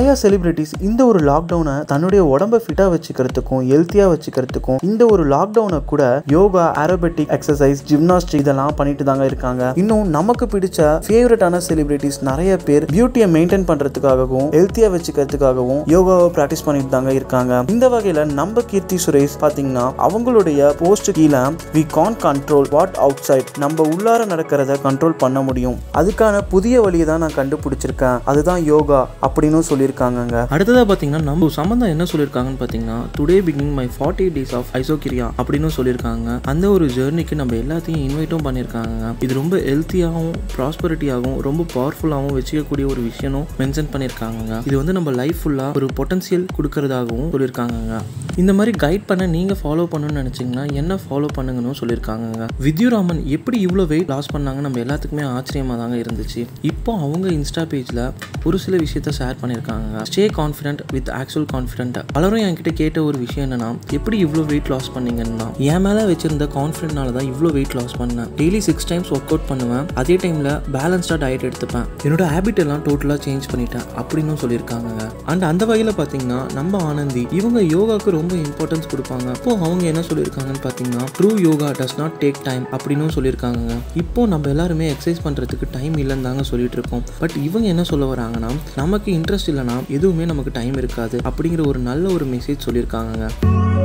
நிறைய செலிபிரிட்டிஸ் இந்த ஒரு லாக்டவுனை தன்னுடைய உடம்ப ஃபிட்டா வச்சுக்கிறதுக்கும் ஹெல்த்தியா வச்சுக்கிறதுக்கும் இந்த ஒரு லாக்டவுனை கூட யோகா ஆரோபெட்டிக் எக்ஸசைஸ் ஜிம்னாஸ்டிக் இதெல்லாம் பண்ணிட்டு தாங்க இருக்காங்க இன்னும் நமக்கு பிடிச்ச ஃபேவரட்டான செலிபிரிட்டிஸ் நிறைய பேர் பியூட்டியை மெயின்டைன் பண்றதுக்காகவும் ஹெல்த்தியா வச்சுக்கிறதுக்காகவும் யோகாவை ப்ராக்டிஸ் பண்ணிட்டு தாங்க இருக்காங்க இந்த வகையில நம்ம கீர்த்தி சுரேஷ் பாத்தீங்கன்னா அவங்களுடைய போஸ்ட் கீழே we can control what outside நம்ம உள்ளார நடக்கிறத கண்ட்ரோல் பண்ண முடியும் அதுக்கான புதிய வழியை தான் நான் கண்டுபிடிச்சிருக்கேன் அதுதான் யோகா அப்படின்னு சொல்லியிருக்காங்கங்க அடுத்ததாக பார்த்தீங்கன்னா நம்ம சம்பந்தம் என்ன சொல்லியிருக்காங்கன்னு பார்த்தீங்கன்னா today beginning my forty days of ஐசோகிரியா அப்படின்னு சொல்லியிருக்காங்க அந்த ஒரு ஜேர்னிக்கு நம்ம எல்லாத்தையும் இன்வைட்டும் பண்ணியிருக்காங்க இது ரொம்ப ஹெல்த்தியாகவும் ப்ராஸ்பரிட்டியாகவும் ரொம்ப பவர்ஃபுல்லாகவும் வச்சுக்கக்கூடிய ஒரு விஷயமும் மென்ஷன் பண்ணியிருக்காங்க இது வந்து நம்ம லைஃப் ஃபுல்லாக ஒரு பொட்டன்சியல் கொடுக்கறதாகவும் சொல்லியிருக்காங்க இந்த மாதிரி கைட் பண்ண நீங்கள் ஃபாலோ பண்ணணும்னு நினச்சிங்கன்னா என்ன ஃபாலோ பண்ணுங்கன்னு சொல்லியிருக்காங்க வித்யுராமன் எப்படி இவ்வளோ வெயிட் லாஸ் பண்ணாங்க நம்ம எல்லாத்துக்குமே ஆச்சரியமாக தாங்க இருந்துச்சு இப்போ அவங்க இன்ஸ்டா பேஜில் ஒரு சில விஷயத்த ஷேர் பண்ணியிருக்காங்க stay confident with actual confident பலரும் என்கிட்ட கேட்ட ஒரு விஷயம் என்னன்னா எப்படி இவ்வளோ வெயிட் லாஸ் பண்ணீங்கன்னா என் மேலே வச்சிருந்த கான்ஃபிடென்ட்னால தான் இவ்வளோ வெயிட் லாஸ் பண்ணேன் daily six times work out பண்ணுவேன் அதே டைமில் பேலன்ஸ்டாக டயட் எடுத்துப்பேன் என்னோட ஹேபிட் எல்லாம் டோட்டலாக சேஞ்ச் பண்ணிட்டேன் அப்படின்னு சொல்லியிருக்காங்க அண்ட் அந்த வகையில் பார்த்தீங்கன்னா நம்ம ஆனந்தி இவங்க யோகாவுக்கு ரொம்ப இம்பார்ட்டன்ஸ் கொடுப்பாங்க அப்போ அவங்க என்ன சொல்லியிருக்காங்கன்னு பார்த்தீங்கன்னா true yoga does not take time அப்படின்னு சொல்லியிருக்காங்க இப்போ நம்ம எல்லாருமே எக்ஸசைஸ் பண்ணுறதுக்கு டைம் இல்லைன்னு தாங்க சொல்லிட்டு இருக்கோம் பட் இவங்க என்ன சொல்ல வராங்கன்னா நமக்கு இன்ட்ரெஸ்ட் இல்லைனா எதுவுமே நமக்கு டைம் இருக்காது அப்படிங்கிற ஒரு நல்ல ஒரு மெசேஜ் சொல்லியிருக்காங்க